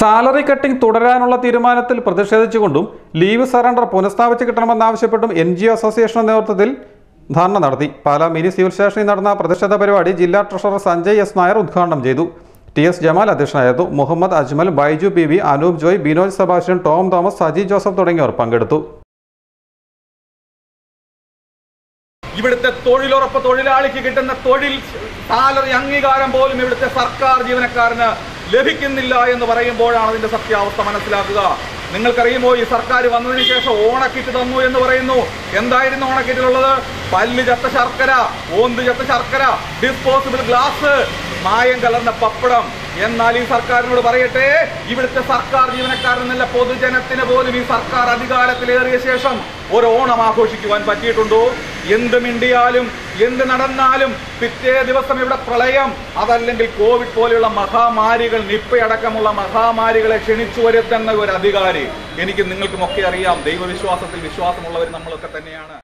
salary cutting തുടരാനുള്ള തീരുമാനത്തിൽ പ്രതിഷേധിച്ചുകൊണ്ടും ലീവ് സറണ്ടർ പുനഃസ്ഥാപിച്ച് കിട്ടണമെന്നാവശ്യപ്പെട്ടും എൻ ജി ഒ അസോസിയേഷന്റെ നേതൃത്വത്തിൽ ധർണ നടത്തി പാലാ മിനി സിവിൽ സ്റ്റേഷനിൽ നടന്ന പ്രതിഷേധ പരിപാടി ജില്ലാ ട്രഷറർ സഞ്ജയ് എസ് നായർ ഉദ്ഘാടനം ചെയ്തു ടി എസ് ജമാൽ അധ്യക്ഷനായിരുന്നു മുഹമ്മദ് അജ്മൽ ബൈജു പി വി അനൂപ് ജോയ് ബിനോജ് സെബാസ്റ്റ്യൻ ടോം തോമസ് സജി ജോസഫ് തുടങ്ങിയവർ പങ്കെടുത്തു ഇവിടുത്തെ തൊഴിലുറപ്പ് തൊഴിലാളിക്ക് കിട്ടുന്ന തൊഴിൽ സാലറി അംഗീകാരം പോലും ഇവിടുത്തെ സർക്കാർ ജീവനക്കാരന് ലഭിക്കുന്നില്ല എന്ന് പറയുമ്പോഴാണ് അതിന്റെ സത്യാവസ്ഥ മനസ്സിലാക്കുക നിങ്ങൾക്കറിയുമോ ഈ സർക്കാർ വന്നതിന് ശേഷം ഓണക്കിറ്റ് തന്നു എന്ന് പറയുന്നു എന്തായിരുന്നു ഓണക്കിറ്റിലുള്ളത് പല്ല് ചത്ത ശർക്കര ഓന്ത് ചത്ത ശർക്കര ഡിസ്പോസിബിൾ ഗ്ലാസ് മായം കലർന്ന പപ്പടം എന്നാൽ ഈ സർക്കാരിനോട് പറയട്ടെ ഇവിടുത്തെ സർക്കാർ ജീവനക്കാരെന്നല്ല പൊതുജനത്തിന് പോലും ഈ സർക്കാർ അധികാരത്തിലേറിയ ശേഷം ഒരു ഓണം ആഘോഷിക്കുവാൻ പറ്റിയിട്ടുണ്ടോ എന്ത് മിണ്ടിയാലും എന്ത് നടന്നാലും പിറ്റേ ദിവസം ഇവിടെ പ്രളയം അതല്ലെങ്കിൽ കോവിഡ് പോലെയുള്ള മഹാമാരികൾ നിപ്പയടക്കമുള്ള മഹാമാരികളെ ക്ഷണിച്ചു വരുത്തുന്ന ഒരു അധികാരി എനിക്ക് നിങ്ങൾക്കുമൊക്കെ അറിയാം ദൈവവിശ്വാസത്തിൽ വിശ്വാസമുള്ളവർ നമ്മളൊക്കെ തന്നെയാണ്